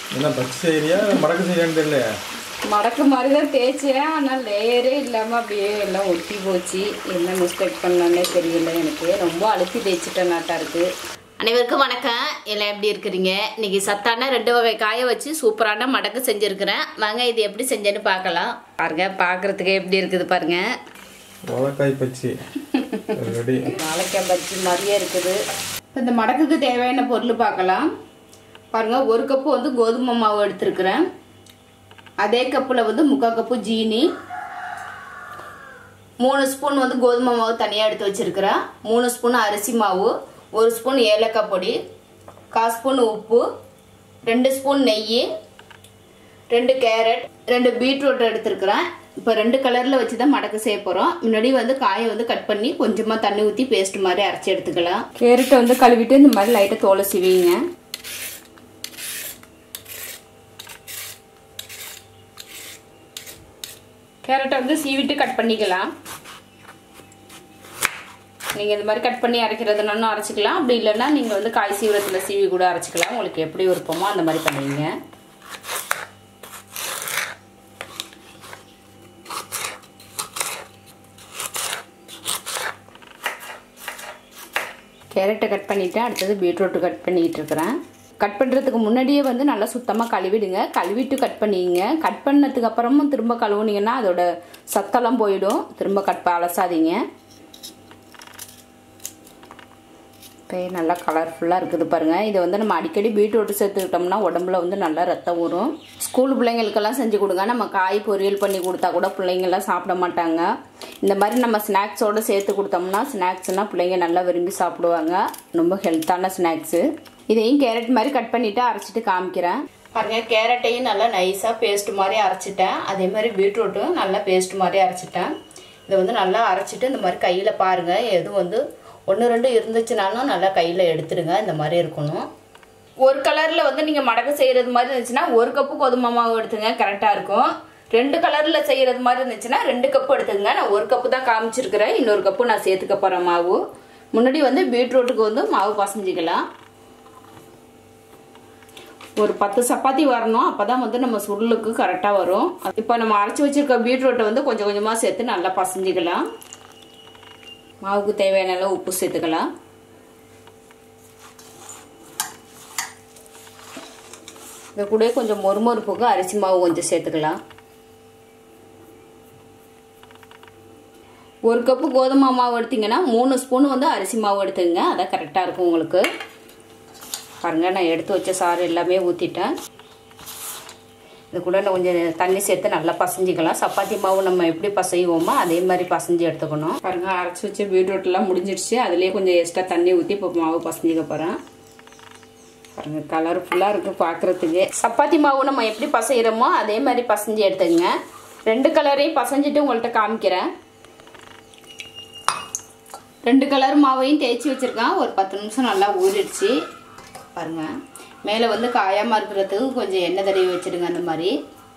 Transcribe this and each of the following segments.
என்ன பச்சை செய்யறியா மடக்கு செய்யறியான்னு தெரியலையா மடக்கு மாதிரி தான் தேய்ச்சேன் ஆனால் லேயரே இல்லாமல் அப்படியே எல்லாம் ஒட்டி போச்சு என்ன மிஸ்டேக் பண்ணானே தெரியல எனக்கு ரொம்ப அழுத்தி தேய்ச்சிட்டேன் நாட்டா இருக்கு அனைவருக்கும் வணக்கம் எல்லாம் எப்படி இருக்கிறீங்க இன்னைக்கு சத்தான ரெண்டு வகை காய வச்சு சூப்பரான மடக்கு செஞ்சுருக்கிறேன் வாங்க இது எப்படி செஞ்சேன்னு பார்க்கலாம் பாருங்க பார்க்கறதுக்கே எப்படி இருக்குது பாருங்க உலக்காய் பச்சி ரெடி வாழைக்காய் பஜ்ஜி மாதிரியே இருக்குது இப்போ இந்த மடக்குக்கு தேவையான பொருள் பார்க்கலாம் பாருங்க ஒரு கப்பு வந்து கோதுமை மாவு எடுத்துருக்கிறேன் அதே கப்பில் வந்து முக்கால் கப்பு ஜீனி மூணு ஸ்பூன் வந்து கோதுமை மாவு தனியாக எடுத்து வச்சிருக்கிறேன் மூணு ஸ்பூன் அரிசி மாவு ஒரு ஸ்பூன் ஏலக்காய் பொடி கால் ஸ்பூன் உப்பு ரெண்டு ஸ்பூன் நெய் ரெண்டு கேரட் ரெண்டு பீட்ரூட் எடுத்துருக்குறேன் இப்போ ரெண்டு கலரில் வச்சு தான் மடக்கு செய்ய போகிறோம் முன்னாடி வந்து காயை வந்து கட் பண்ணி கொஞ்சமாக தண்ணி ஊற்றி பேஸ்ட் மாதிரி அரைச்சி எடுத்துக்கலாம் கேரட்டை வந்து கழுவிட்டு இந்த மாதிரி லைட்டாக தோலை சிவிங்க கேரட்டை வந்து சீவிட்டு கட் பண்ணிக்கலாம் நீங்கள் இந்த மாதிரி கட் பண்ணி அரைக்கிறதுனாலும் அரைச்சிக்கலாம் அப்படி இல்லைன்னா நீங்கள் வந்து காய் சீவிரத்தில் சீவி கூட அரைச்சிக்கலாம் உங்களுக்கு எப்படி விருப்பமோ அந்த மாதிரி பண்ணுவீங்க கேரட்டை கட் பண்ணிவிட்டேன் அடுத்தது பீட்ரூட்டு கட் பண்ணிக்கிட்டு இருக்கிறேன் கட் பண்ணுறதுக்கு முன்னாடியே வந்து நல்லா சுத்தமாக கழுவிடுங்க கழுவிட்டு கட் பண்ணிங்க கட் பண்ணதுக்கு அப்புறமும் திரும்ப கழுவுனீங்கன்னா அதோட சத்தெல்லாம் போயிடும் திரும்ப கட் அலசாதீங்க இப்போ நல்லா கலர்ஃபுல்லாக இருக்குது பாருங்கள் இதை வந்து நம்ம அடிக்கடி பீட்ரூட் சேர்த்துக்கிட்டோம்னா உடம்புல வந்து நல்லா ரத்தம் வரும் ஸ்கூல் பிள்ளைங்களுக்கெல்லாம் செஞ்சு கொடுங்க நம்ம காய் பொரியல் பண்ணி கொடுத்தா கூட பிள்ளைங்கள்லாம் சாப்பிட மாட்டாங்க இந்த மாதிரி நம்ம ஸ்நாக்ஸோடு சேர்த்து கொடுத்தோம்னா ஸ்நாக்ஸ்னால் பிள்ளைங்க நல்லா விரும்பி சாப்பிடுவாங்க ரொம்ப ஹெல்த்தான ஸ்நாக்ஸு இதையும் கேரட் மாதிரி கட் பண்ணிவிட்டு அரைச்சிட்டு காமிக்கிறேன் பாருங்க கேரட்டையும் நல்லா நைஸாக பேஸ்ட் மாதிரி அரைச்சிட்டேன் அதே மாதிரி பீட்ரூட்டும் நல்லா பேஸ்ட் மாதிரி அரைச்சிட்டேன் இதை வந்து நல்லா அரைச்சிட்டு இந்த மாதிரி கையில் பாருங்கள் எதுவும் வந்து ஒன்று ரெண்டு இருந்துச்சுனாலும் நல்லா கையில் எடுத்துடுங்க இந்த மாதிரி இருக்கணும் ஒரு கலரில் வந்து நீங்கள் மடக்கு செய்கிறது மாதிரி இருந்துச்சுன்னா ஒரு கப்பு கோதுமை மாவு எடுத்துங்க கரெக்டாக இருக்கும் ரெண்டு கலரில் செய்கிறது மாதிரி இருந்துச்சுன்னா ரெண்டு கப்பு எடுத்துங்க நான் ஒரு கப்பு தான் காமிச்சிருக்கிறேன் இன்னொரு கப்பு நான் சேர்த்துக்க போகிறேன் மாவு முன்னாடி வந்து பீட்ரூட்டுக்கு வந்து மாவு பசஞ்சிக்கலாம் ஒரு பத்து சப்பாத்தி வரணும் அப்போ தான் வந்து நம்ம சுருளுக்கு கரெக்டாக வரும் இப்போ நம்ம அரைச்சி வச்சிருக்க பீட்ரூட்டை வந்து கொஞ்சம் கொஞ்சமாக சேர்த்து நல்லா பசஞ்சிக்கலாம் மாவுக்கு தேவையான அளவு உப்பு சேர்த்துக்கலாம் இது கூட கொஞ்சம் மொறுமொறுப்புக்கு அரிசி மாவு கொஞ்சம் சேர்த்துக்கலாம் ஒரு கப்பு கோதுமை மாவு எடுத்தீங்கன்னா மூணு ஸ்பூன் வந்து அரிசி மாவு எடுத்துங்க அதான் கரெக்டாக இருக்கும் உங்களுக்கு பாருங்கள் நான் எடுத்து வச்ச சாறு எல்லாமே ஊற்றிட்டேன் இது கூட நான் கொஞ்சம் தண்ணி சேர்த்து நல்லா பசஞ்சிக்கலாம் சப்பாத்தி மாவு நம்ம எப்படி பசைவோமோ அதே மாதிரி பசஞ்சு எடுத்துக்கணும் பாருங்கள் அரைச்சி வச்ச பீட்ரூட்லாம் முடிஞ்சிடுச்சு அதுலேயே கொஞ்சம் எக்ஸ்ட்ரா தண்ணி ஊற்றி இப்போ மாவு பசஞ்சிக்க போகிறேன் பாருங்கள் கலர்ஃபுல்லாக இருக்குது பார்க்குறதுக்கு சப்பாத்தி மாவு நம்ம எப்படி பசைகிறோமோ அதே மாதிரி பசஞ்சு எடுத்துங்க ரெண்டு கலரையும் பசஞ்சிட்டு உங்கள்கிட்ட காமிக்கிறேன் ரெண்டு கலர் மாவையும் தேய்ச்சி வச்சுருக்கேன் ஒரு பத்து நிமிஷம் நல்லா ஊறிடுச்சு பாருங்கள் மேலே வந்து காயாமல் இருக்கிறதுக்கு கொஞ்சம் எண்ணெய் தடவி வச்சுடுங்க அந்த மாதிரி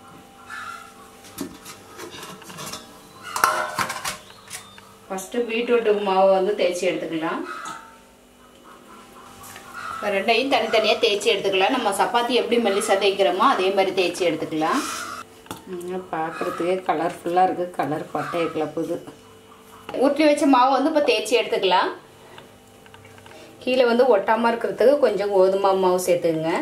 ஃபஸ்ட்டு பீட்ரூட்டு மாவு வந்து தேய்ச்சி எடுத்துக்கலாம் இப்போ ரெண்டையும் தனித்தனியாக தேய்ச்சி எடுத்துக்கலாம் நம்ம சப்பாத்தி எப்படி மெல்லிசா தேய்க்கிறோமோ அதே மாதிரி தேய்ச்சி எடுத்துக்கலாம் பார்க்குறதுக்கே கலர்ஃபுல்லாக இருக்குது கலர் பட்டையை கிளப்புது ஊற்றி வச்ச மாவு வந்து இப்போ தேய்ச்சி எடுத்துக்கலாம் கீழே வந்து ஒட்டாமல் இருக்கிறதுக்கு கொஞ்சம் கோதுமை மாவு சேர்த்துக்குங்க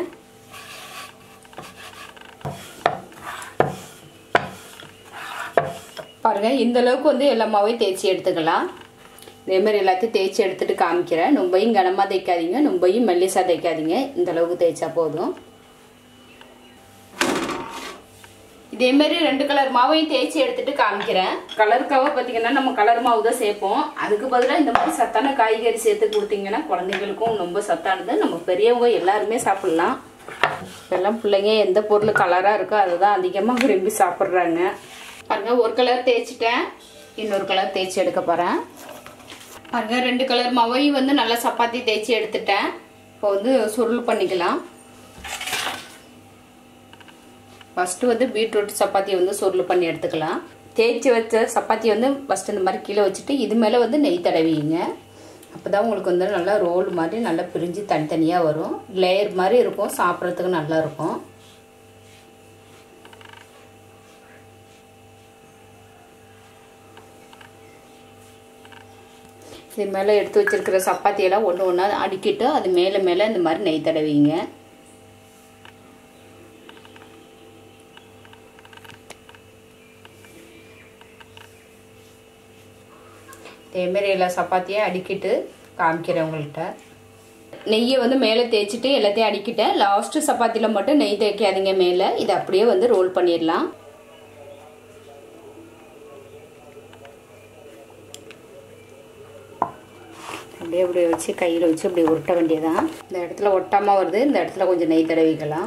பாருங்கள் இந்த அளவுக்கு வந்து எல்லா மாவையும் தேய்ச்சி எடுத்துக்கலாம் இதேமாதிரி எல்லாத்தையும் தேய்ச்சி எடுத்துட்டு காமிக்கிறேன் ரொம்பையும் கனமாக தேய்க்காதீங்க ரொம்பையும் மெல்லிசாக தேய்க்காதீங்க இந்த அளவுக்கு தேய்ச்சா போதும் இதேமாரி ரெண்டு கலர் மாவையும் தேய்ச்சி எடுத்துட்டு காமிக்கிறேன் கலருக்காக பார்த்தீங்கன்னா நம்ம கலர் மாவு தான் சேர்ப்போம் அதுக்கு பதிலாக இந்த மாதிரி சத்தான காய்கறி சேர்த்து கொடுத்தீங்கன்னா குழந்தைங்களுக்கும் ரொம்ப சத்தானது நம்ம பெரியவங்க எல்லாருமே சாப்பிட்லாம் இப்பெல்லாம் பிள்ளைங்க எந்த பொருள் கலராக இருக்கோ அதை தான் அதிகமாக விரும்பி சாப்பிட்றாங்க பாருங்க ஒரு கலர் தேய்ச்சிட்டேன் இன்னொரு கலர் தேய்ச்சி எடுக்க போகிறேன் பாருங்க ரெண்டு கலர் மாவையும் வந்து நல்லா சப்பாத்தி தேய்ச்சி எடுத்துட்டேன் இப்போ வந்து சுருள் பண்ணிக்கலாம் ஃபஸ்ட்டு வந்து பீட்ரூட் சப்பாத்தி வந்து சுருள் பண்ணி எடுத்துக்கலாம் தேய்ச்சி வச்ச சப்பாத்தி வந்து ஃபஸ்ட்டு இந்த மாதிரி கீழே வச்சுட்டு இது மேலே வந்து நெய் தடவிங்க அப்போ தான் உங்களுக்கு வந்து நல்லா ரோல் மாதிரி நல்லா பிரிஞ்சு தனித்தனியாக வரும் லேயர் மாதிரி இருக்கும் சாப்பிட்றதுக்கு நல்லா இருக்கும் இது மேலே எடுத்து வச்சிருக்கிற சப்பாத்தியெல்லாம் ஒன்று ஒன்றா அடுக்கிட்டு அது மேலே மேலே இந்த மாதிரி நெய் தடவிங்க இதேமாரி எல்லா சப்பாத்தியும் அடுக்கிட்டு காமிக்கிறேன் உங்கள்கிட்ட நெய்யை வந்து மேலே தேய்ச்சிட்டு எல்லாத்தையும் அடிக்கிட்டேன் லாஸ்ட்டு சப்பாத்தியில் மட்டும் நெய் தேய்க்காதீங்க மேலே இதை அப்படியே வந்து ரோல் பண்ணிடலாம் அப்படியே அப்படியே வச்சு கையில் வச்சு அப்படி உருட்ட வேண்டியதான் இந்த இடத்துல ஒட்டாமல் வருது இந்த இடத்துல கொஞ்சம் நெய் தடவிக்கலாம்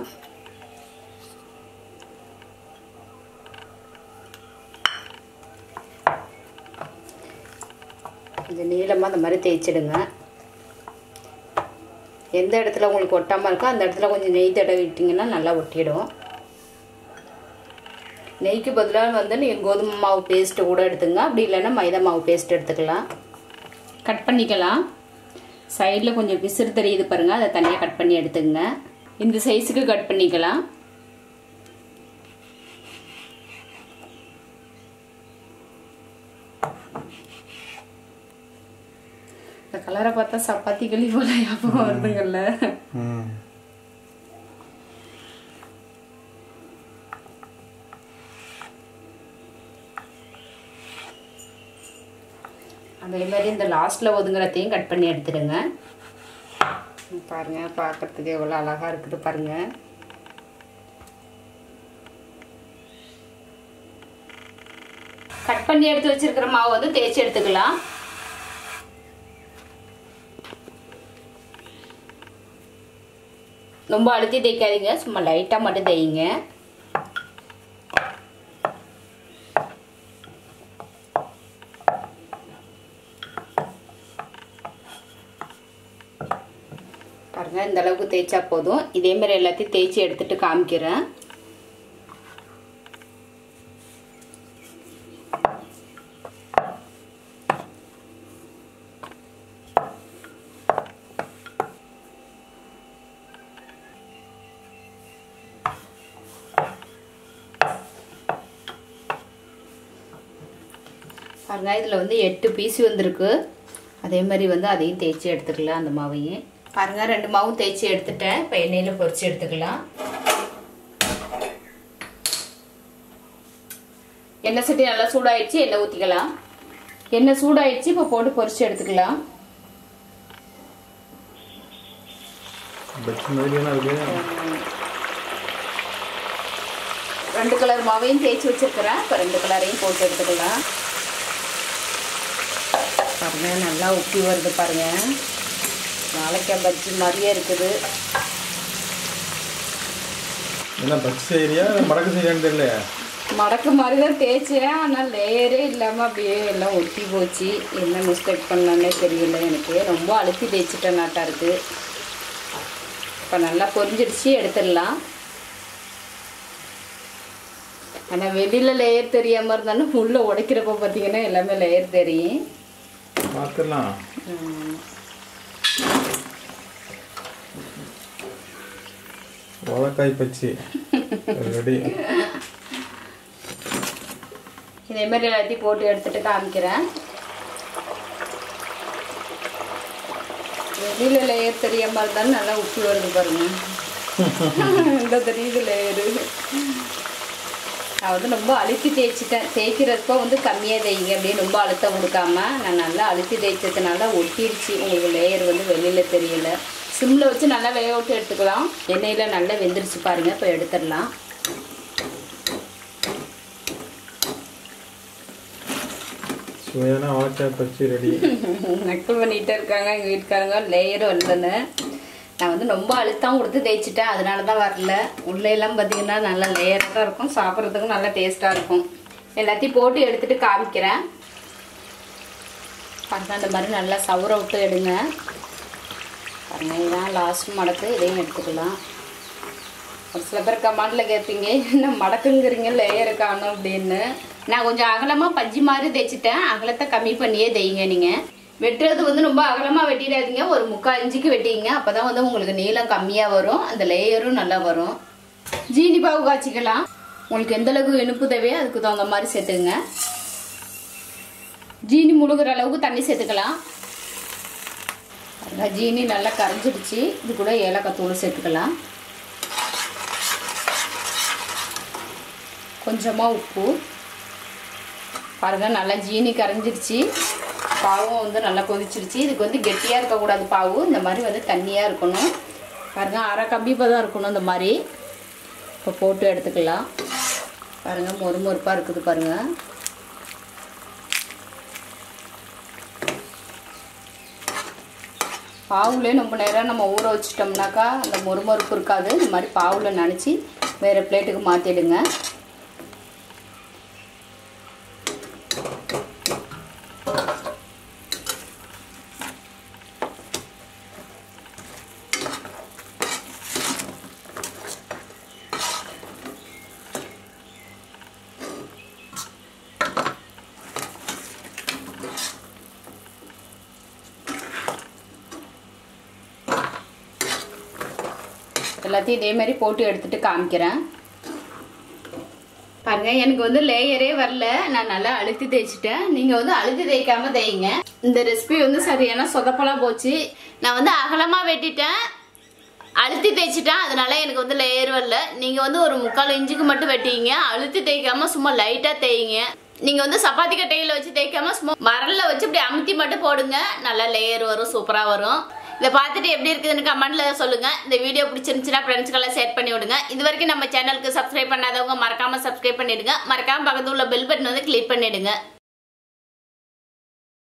கொஞ்சம் நீளமாக அந்த மாதிரி தேய்ச்சிடுங்க எந்த இடத்துல உங்களுக்கு ஒட்டாமல் இருக்கோ அந்த இடத்துல கொஞ்சம் நெய் தடவிட்டிங்கன்னா நல்லா ஒட்டிடும் நெய்க்கு பதிலாக வந்து நீங்கள் கோதுமை மாவு பேஸ்ட்டு கூட எடுத்துங்க அப்படி இல்லைன்னா மைதா மாவு பேஸ்ட் எடுத்துக்கலாம் கட் பண்ணிக்கலாம் சைடில் கொஞ்சம் பிசுறு தெரியுது பாருங்கள் அதை தனியாக கட் பண்ணி எடுத்துங்க இந்த சைஸுக்கு கட் பண்ணிக்கலாம் இந்த கலரை பார்த்தா சப்பாத்தி களி போல ஞாபகம் வருதுங்கல்ல ம் அதே மாதிரி இந்த லாஸ்ட்டில் ஒதுங்குறதையும் கட் பண்ணி எடுத்துடுங்க பாருங்க பார்க்கறதுக்கு எவ்வளோ அழகாக இருக்குது பாருங்க கட் பண்ணி எடுத்து வச்சிருக்கிற மாவு வந்து தேய்ச்சி எடுத்துக்கலாம் ரொம்ப அழுத்தி தேய்க்காதீங்க சும்மா லைட்டாக மட்டும் தேய்ங்க பாருங்க இந்த அளவுக்கு தேய்ச்சா போதும் இதே மாதிரி எல்லாத்தையும் தேய்ச்சி எடுத்துட்டு காமிக்கிறேன் பாருங்க இதில் வந்து எட்டு பீஸ் வந்திருக்கு அதே மாதிரி வந்து அதையும் தேய்ச்சி எடுத்துக்கலாம் அந்த மாவையும் பாருங்க ரெண்டு மாவும் தேய்ச்சி எடுத்துட்டேன் இப்போ எண்ணெயில் பொரிச்சு எடுத்துக்கலாம் எண்ணெய் சட்டி நல்லா சூடாயிடுச்சு எண்ணெய் ஊற்றிக்கலாம் எண்ணெய் சூடாயிடுச்சு இப்போ போட்டு பொரிச்சு எடுத்துக்கலாம் பட்சி மாதிரி என்ன இருக்கு ரெண்டு கலர் மாவையும் தேய்ச்சி வச்சிருக்கிறேன் இப்போ ரெண்டு கலரையும் போட்டு எடுத்துக்கலாம் பாருங்க நல்லா உப்பி வருது பாருங்க நாளைக்காய் பஜ்ஜி மாதிரியே இருக்குது என்ன பட்சி செய்யறியா மடக்கு செய்யறான்னு தெரியலையா மடக்கு மாதிரி தான் தேய்ச்சேன் ஆனால் லேயரே இல்லாமல் அப்படியே எல்லாம் ஒட்டி போச்சு என்ன மிஸ்டேக் பண்ணனே தெரியல எனக்கு ரொம்ப அழுத்தி தேய்ச்சிட்டேன் நாட்டா இருக்கு இப்போ நல்லா பொரிஞ்சிடுச்சு எடுத்துடலாம் ஆனால் வெளியில் லேயர் தெரியாமல் இருந்தாலும் உள்ளே உடைக்கிறப்ப பார்த்தீங்கன்னா எல்லாமே லேயர் தெரியும் பார்த்துடலாம் உம். வாழைக்காய் பச்சி ரெடி இதே மாதிரி எல்லாத்தையும் போட்டு எடுத்துட்டு காமிக்கிறேன் வெளியில லேயர் தெரியாம இருந்தாலும் நல்லா உப்பி வருது பாருங்க இந்த தெரியுது லேயரு நான் வந்து ரொம்ப அழுத்தி தேய்ச்சிட்டேன் தேய்க்கிறப்ப வந்து கம்மியாக தேய்ங்க அப்படியே ரொம்ப அழுத்தம் கொடுக்காம நான் நல்லா அழுத்தி தேய்ச்சதுனால ஒட்டிடுச்சு உங்களுக்கு லேயர் வந்து வெளியில் தெரியல சிம்மில் வச்சு நல்லா வேக விட்டு எடுத்துக்கலாம் எண்ணெயில் நல்லா வெந்துருச்சு பாருங்கள் இப்போ எடுத்துடலாம் சுவையான வாழைக்காய் பச்சி ரெடி நக்கல் பண்ணிகிட்டே இருக்காங்க எங்கள் வீட்டுக்காரங்க லேயரும் வரலன்னு நான் வந்து ரொம்ப அழுத்தம் கொடுத்து தேய்ச்சிட்டேன் அதனால தான் வரல உள்ள எல்லாம் பார்த்தீங்கன்னா நல்லா லேயராக தான் இருக்கும் சாப்பிட்றதுக்கும் நல்லா டேஸ்ட்டாக இருக்கும் எல்லாத்தையும் போட்டு எடுத்துட்டு காமிக்கிறேன் பாருங்க அந்த மாதிரி நல்லா சவுர விட்டு எடுங்க பாருங்க இதுதான் லாஸ்ட் மடக்கு இதையும் எடுத்துக்கலாம் ஒரு சில பேர் கமாண்டில் கேட்பீங்க என்ன மடக்குங்கிறீங்க லேயர் காணும் அப்படின்னு நான் கொஞ்சம் அகலமாக பஜ்ஜி மாதிரி தைச்சிட்டேன் அகலத்தை கம்மி பண்ணியே தைங்க நீங்கள் வெட்டுறது வந்து ரொம்ப அகலமாக வெட்டிடாதீங்க ஒரு முக்கால் இன்ச்சுக்கு வெட்டிங்க அப்போ தான் வந்து உங்களுக்கு நீளம் கம்மியாக வரும் அந்த லேயரும் நல்லா வரும் ஜீனி பாவு காய்ச்சிக்கலாம் உங்களுக்கு எந்த அளவுக்கு இனிப்பு தேவையோ அதுக்கு தகுந்த மாதிரி சேர்த்துக்குங்க ஜீனி முழுகிற அளவுக்கு தண்ணி சேர்த்துக்கலாம் இந்த ஜீனி நல்லா கரைஞ்சிடுச்சு இது கூட ஏலக்காய் தூள் சேர்த்துக்கலாம் கொஞ்சமாக உப்பு பாருங்கள் நல்லா ஜீனி கரைஞ்சிருச்சு பாவும் வந்து நல்லா கொதிச்சிருச்சு இதுக்கு வந்து கெட்டியாக இருக்கக்கூடாது பாவு இந்த மாதிரி வந்து தண்ணியாக இருக்கணும் பாருங்கள் அரை கம்பி தான் இருக்கணும் இந்த மாதிரி இப்போ போட்டு எடுத்துக்கலாம் பாருங்கள் மொறு மொறுப்பாக இருக்குது பாருங்கள் பாவுலேயே ரொம்ப நேரம் நம்ம ஊற வச்சிட்டோம்னாக்கா அந்த மொறுமொறுப்பு இருக்காது இந்த மாதிரி பாவில் நனைச்சி வேறு பிளேட்டுக்கு மாற்றிடுங்க எல்லாத்தையும் இதே மாதிரி போட்டு எடுத்துட்டு காமிக்கிறேன் பாருங்க எனக்கு வந்து லேயரே வரல நான் நல்லா அழுத்தி தேய்ச்சிட்டேன் நீங்க வந்து அழுத்தி தேய்க்காம தேய்ங்க இந்த ரெசிபி வந்து சரியான சொதப்பலா போச்சு நான் வந்து அகலமா வெட்டிட்டேன் அழுத்தி தேய்ச்சிட்டேன் அதனால எனக்கு வந்து லேயர் வரல நீங்க வந்து ஒரு முக்கால் இன்ச்சுக்கு மட்டும் வெட்டிங்க அழுத்தி தேய்க்காம சும்மா லைட்டா தேய்ங்க நீங்க வந்து சப்பாத்தி கட்டையில வச்சு தேய்க்காம சும்மா மரல்ல வச்சு இப்படி அமுத்தி மட்டும் போடுங்க நல்லா லேயர் வரும் சூப்பரா வரும் இதை பார்த்துட்டு எப்படி இருக்குதுன்னு கமெண்ட்ல சொல்லுங்க இந்த வீடியோ பிடிச்சிருந்துச்சுன்னா ஃப்ரெண்ட்ஸ்க்கெல்லாம் ஷேர் பண்ணி விடுங்க இது வரைக்கும் நம்ம சேனலுக்கு சப்ஸ்கிரைப் பண்ணாதவங்க மறக்காம சப்ஸ்கிரைப் பண்ணிடுங்க மறக்காம பக்கத்துல உள்ள பெல் பட்டன் வந்து கிளிக் பண்ணிடுங்க